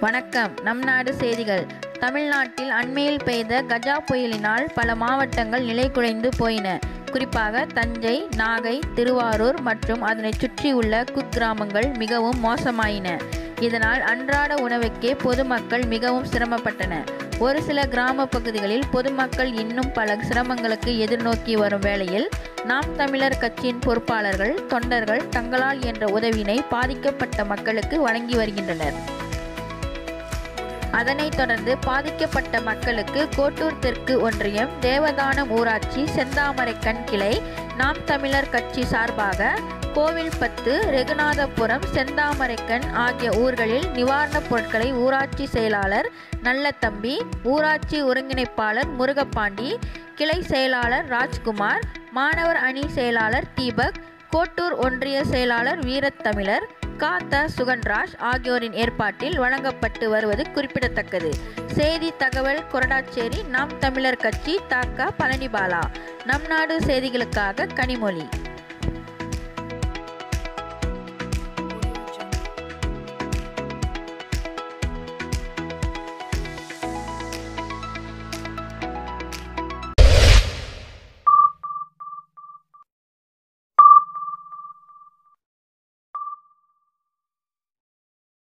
வணக்கம் நம் நாடு செய்திகள் தமிழ்நாட்டில் அண்மையில் பெய்த கஜா புயலினால் பல மாவட்டங்கள் நிலை குலைந்து போயின குறிப்பாக தஞ்சை நாகை திருவாரூர் மற்றும் அதனைச் சுற்றியுள்ள குக்கிராமங்கள் மிகவும் மோசமாயின இதனால் அன்றாட உணவுக்கே பொதுமக்கள் மிகவும் சிரமப்பட்டன ஒரு சில கிராம பகுதிகளில் பொதுமக்கள் இன்னும் பல சிரமங்களுக்கு எதிர்நோக்கி வரும் வேளையில் நாம் தமிழர் கட்சியின் பொறுப்பாளர்கள் தொண்டர்கள் தங்களால் என்ற உதவினை பாதிக்கப்பட்ட மக்களுக்கு வழங்கி வருகின்றனர் அதனைத் தொடர்ந்து பாதிக்கப்பட்ட மக்களுக்கு கோட்டூர் தெற்கு ஒன்றியம் தேவதானம் ஊராட்சி செந்தாமரைக்கண் கிளை நாம் தமிழர் கட்சி சார்பாக கோவில்பத்து ரெகுநாதபுரம் செந்தாமரைக்கண் ஆகிய ஊர்களில் நிவாரணப் பொருட்களை ஊராட்சி செயலாளர் நல்லதம்பி ஊராட்சி ஒருங்கிணைப்பாளர் முருகப்பாண்டி கிளை செயலாளர் ராஜ்குமார் மாணவர் அணி செயலாளர் தீபக் கோட்டூர் ஒன்றிய செயலாளர் வீரத்தமிழர் காத்த சுகன்ராஜ் ஆகியோரின் ஏற்பாட்டில் வழங்கப்பட்டு வருவது குறிப்பிடத்தக்கது செய்தி தகவல் கொரடாச்சேரி நாம் தமிழர் கட்சி தாக்கா பழனிபாலா நம் நாடு செய்திகளுக்காக கனிமொழி